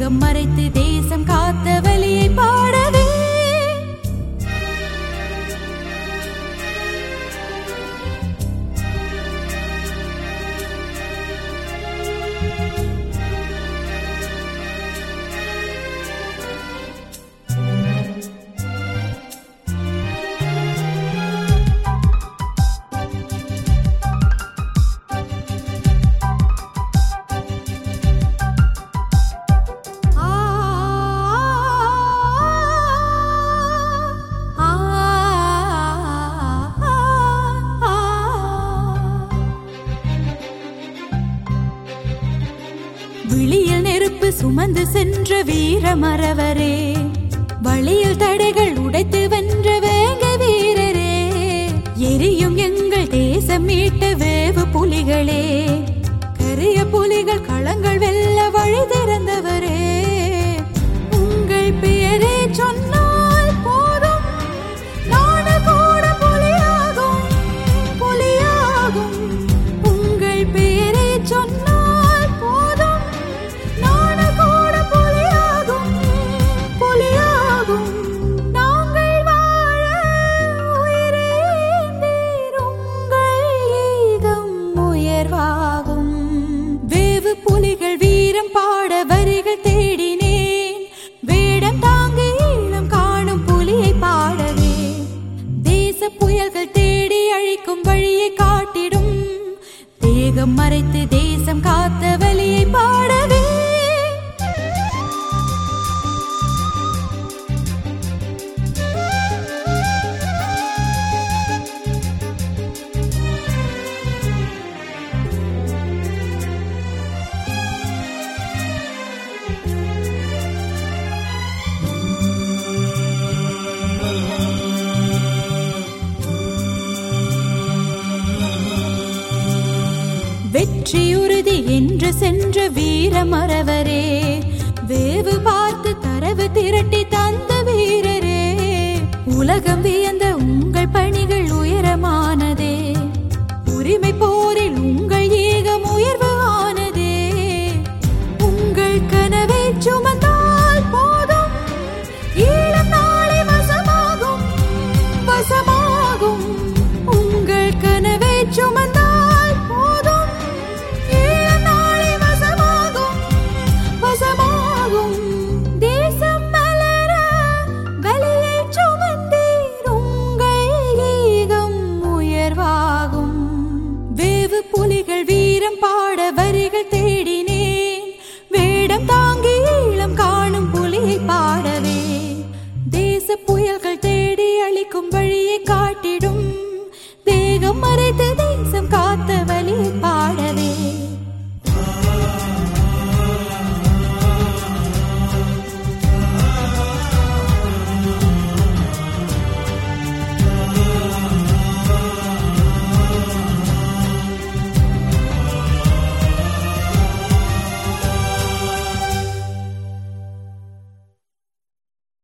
தேகம் மறைத்து தேசம் காத்த வழியை பாடவே ஆ ஆ விழியில் நெருப்பு சுமந்து சென்ற வீரமறவரே வழியில் தடைகள் உடைத்து வென்ற வேங்க வீரரே எரியும் எங்கள் தேசம் மீட்ட வேவு புலிகளே கரிய புலிகள் களங்கள் வெல்ல வழி திறந்தவரே உங்கள் பெயரே சொன்னால் போதும் நாடு கூட புலியாகும் புலியாகும் உங்கள் பெயரே சொன்னால் போதும் நாடு கூட புலியாகும் புலியாகும் நாங்கள் வாழ உயிரேந்தீர் உங்கள் ஈகம் உயர்வாகும் வேவு புலிகள் வீரம் பாட வரிகள் தேடினேன் வேடம் தாங்கி ஈழம் காணும் புலியை பாடவே தேச புயல்கள் தேடி அழிக்கும் வழியை காட்டிடும் தேகம் மறைத்து தேசம் காத்த வழியை பாடவே வெற்றி உறுதி என்று சென்ற வீரமறவரே வேவு பார்த்து தரவு திரட்டி தந்த வீரரே உலகம் விய